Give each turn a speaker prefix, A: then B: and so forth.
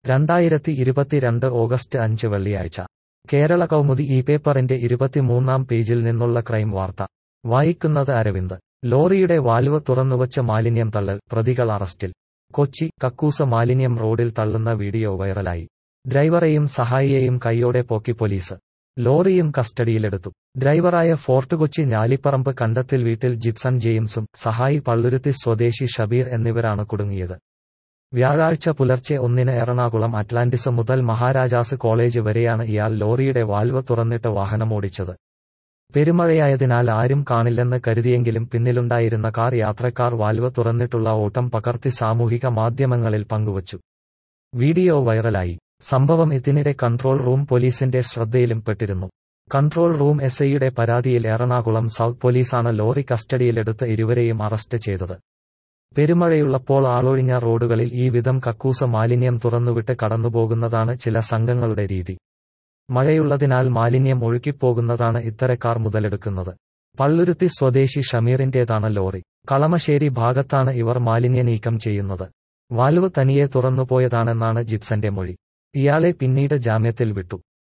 A: രണ്ടായിരത്തി ഇരുപത്തിരണ്ട് ഓഗസ്റ്റ് അഞ്ച് വെള്ളിയാഴ്ച കേരള കൗമുദി ഈ പേപ്പറിന്റെ ഇരുപത്തിമൂന്നാം പേജിൽ നിന്നുള്ള ക്രൈം വാർത്ത വായിക്കുന്നത് അരവിന്ദ് ലോറിയുടെ വാൽവ് തുറന്നുവച്ച മാലിന്യം തള്ളൽ പ്രതികൾ അറസ്റ്റിൽ കൊച്ചി കക്കൂസ മാലിന്യം റോഡിൽ തള്ളുന്ന വീഡിയോ വൈറലായി ഡ്രൈവറെയും സഹായിയെയും കൈയോടെ പോക്കി പോലീസ് ലോറിയും കസ്റ്റഡിയിലെടുത്തു ഡ്രൈവറായ ഫോർട്ട് കൊച്ചി ഞാലിപ്പറമ്പ് കണ്ടത്തിൽ വീട്ടിൽ ജിപ്സൺ ജെയിംസും സഹായി പള്ളുരുത്തി സ്വദേശി ഷബീർ എന്നിവരാണ് കുടുങ്ങിയത് വ്യാഴാഴ്ച പുലർച്ചെ ഒന്നിന് എറണാകുളം അറ്റ്ലാന്റിസ് മുതൽ മഹാരാജാസ് കോളേജ് വരെയാണ് ഇയാൾ ലോറിയുടെ വാൽവ് തുറന്നിട്ട് വാഹനമോടിച്ചത് പെരുമഴയായതിനാൽ ആരും കാണില്ലെന്ന് കരുതിയെങ്കിലും പിന്നിലുണ്ടായിരുന്ന കാർ യാത്രക്കാർ വാൽവ് തുറന്നിട്ടുള്ള ഓട്ടം പകർത്തി സാമൂഹിക മാധ്യമങ്ങളിൽ പങ്കുവച്ചു വീഡിയോ വൈറലായി സംഭവം ഇതിനിടെ കൺട്രോൾ റൂം പോലീസിന്റെ ശ്രദ്ധയിലും പെട്ടിരുന്നു കൺട്രോൾ റൂം എസ് ഐയുടെ പരാതിയിൽ എറണാകുളം സൗത്ത് പോലീസാണ് ലോറി കസ്റ്റഡിയിലെടുത്ത് ഇരുവരെയും അറസ്റ്റ് ചെയ്തത് പെരുമഴയുള്ളപ്പോൾ ആളൊഴിഞ്ഞ റോഡുകളിൽ ഈ വിധം കക്കൂസ മാലിന്യം തുറന്നുവിട്ട് കടന്നുപോകുന്നതാണ് ചില സംഘങ്ങളുടെ രീതി മഴയുള്ളതിനാൽ മാലിന്യം ഒഴുക്കിപ്പോകുന്നതാണ് ഇത്തരക്കാർ മുതലെടുക്കുന്നത് പള്ളുരുത്തി സ്വദേശി ഷമീറിന്റേതാണ് ലോറി കളമശ്ശേരി ഭാഗത്താണ് ഇവർ മാലിന്യ നീക്കം ചെയ്യുന്നത് വാൽവ് തനിയെ തുറന്നുപോയതാണെന്നാണ് ജിപ്സന്റെ മൊഴി ഇയാളെ പിന്നീട് ജാമ്യത്തിൽ വിട്ടു